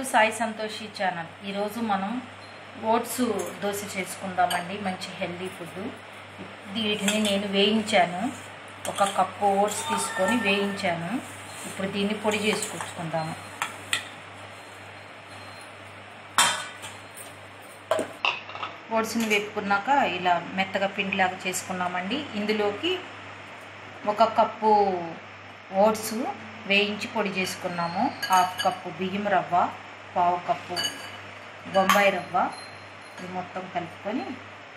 Sai Santoshi channel ఈరోజు మనం oats dosa చేసుకుందామండి మంచి హెల్దీ ఫుడ్ వీటిని నేను వేయించాను ఒక కప్పు ఓట్స్ తీసుకొని వేయించాను ఇప్పుడు దీన్ని పొడి చేసుకొచ్చుకుందాము ఓట్స్ని వేపుకున్నాక ఇలా మెత్తగా పిండిలాగా చేసుకున్నామండి ఇందులోకి ఒక కప్పు ఓట్స్ వేయించి పొడి చేసుకున్నాము హాఫ్ కప్పు బియ్యం రవ్వ పావు కప్పు బొంబాయి రవ్వ ఇది మొత్తం కలుపుకొని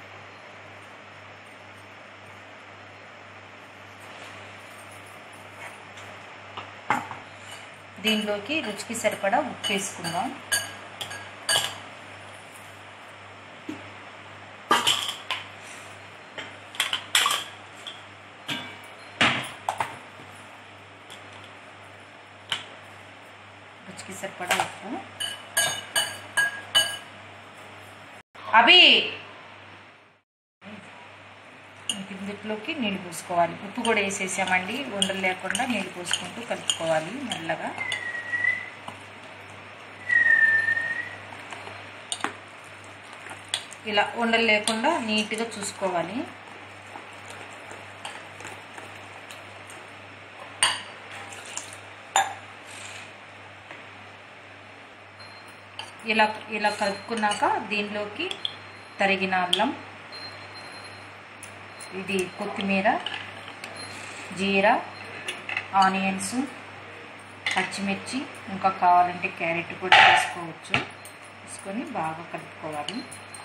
దీనిలోకి రుచికి సరిపడా ఉప్పు వేసుకుందాం రుచికి సరిపడా ఉప్పు అవి ఇందులోకి నీళ్ళు పోసుకోవాలి ఉప్పు కూడా వేసేసామండి ఉండలు లేకుండా నీళ్ళు పోసుకుంటూ కలుపుకోవాలి మెల్లగా ఇలా ఉండలు లేకుండా నీట్గా చూసుకోవాలి ఇలా ఇలా కలుపుకున్నాక దీనిలోకి తరిగిన అల్లం ఇది కొత్తిమీర జీరా ఆనియన్స్ పచ్చిమిర్చి ఇంకా కావాలంటే క్యారెట్ కూడా వేసుకోవచ్చు వేసుకొని బాగా కలుపుకోవాలి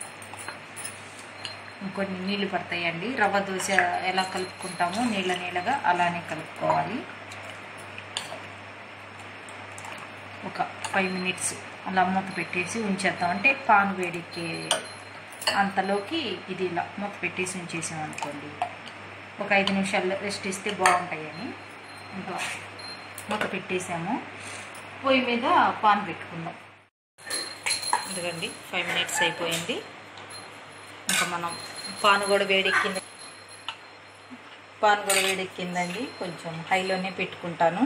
ఇంకొన్ని నీళ్ళు పడతాయండి రవ్వ దోశ ఎలా కలుపుకుంటామో నీళ్ళ నీళ్ళగా అలానే కలుపుకోవాలి ఒక ఫైవ్ మినిట్స్ అలా మూత పెట్టేసి ఉంచేద్దాం అంటే పాను వేడికి అంతలోకి ఇది ఇలా మూత పెట్టేసి ఉంచేసాం అనుకోండి ఒక ఐదు నిమిషాలు రెస్ట్ ఇస్తే బాగుంటాయని ఇంకా మూత పెట్టేసాము పొయ్యి మీద పాన్ పెట్టుకుందాం ఎందుకండి ఫైవ్ మినిట్స్ అయిపోయింది ఇంకా మనం పాన్ కూడా వేడెక్కింది పాన్ కూడా వేడెక్కిందండి కొంచెం హైలోనే పెట్టుకుంటాను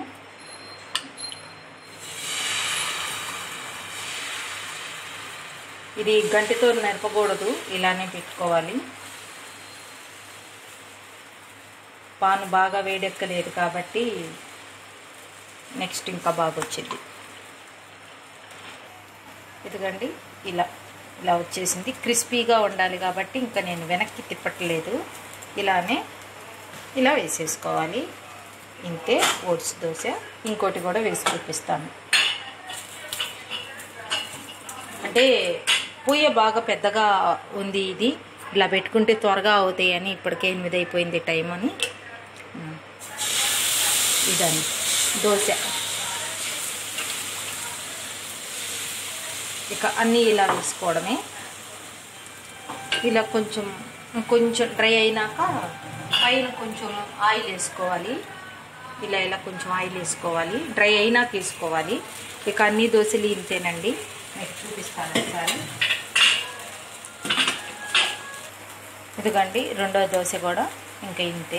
ఇది గంటితో నడపకూడదు ఇలానే పెట్టుకోవాలి పాను బాగా వేడెక్కలేదు కాబట్టి నెక్స్ట్ ఇంకా బాగా వచ్చింది ఇదిగండి ఇలా ఇలా వచ్చేసింది క్రిస్పీగా ఉండాలి కాబట్టి ఇంకా నేను వెనక్కి తిప్పట్లేదు ఇలానే ఇలా వేసేసుకోవాలి ఇంతే ఓట్స్ దోశ ఇంకోటి కూడా వేసి చూపిస్తాను అంటే పొయ్య బాగా పెద్దగా ఉంది ఇది ఇలా పెట్టుకుంటే త్వరగా అవుతాయని ఇప్పటికే ఎనిమిది అయిపోయింది టైం అని ఇదండి దోశ ఇక అన్నీ ఇలా వేసుకోవడమే ఇలా కొంచెం కొంచెం డ్రై అయినాక పైన కొంచెం ఆయిల్ వేసుకోవాలి ఇలా ఇలా కొంచెం ఆయిల్ వేసుకోవాలి డ్రై అయినాక వేసుకోవాలి ఇక అన్ని దోశలు ఇంతేనండి మీకు చూపిస్తాను ఒకసారి ఇదిగండి రెండో దోశ కూడా ఇంకా ఇంతే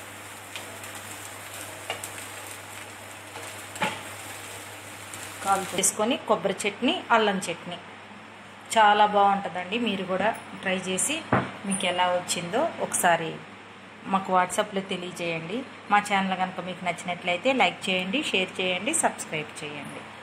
కాలు చేసుకొని కొబ్బరి చట్నీ అల్లం చట్నీ చాలా బాగుంటుందండి మీరు కూడా ట్రై చేసి మీకు ఎలా వచ్చిందో ఒకసారి మాకు వాట్సాప్లో తెలియజేయండి మా ఛానల్ కనుక మీకు నచ్చినట్లయితే లైక్ చేయండి షేర్ చేయండి సబ్స్క్రైబ్ చేయండి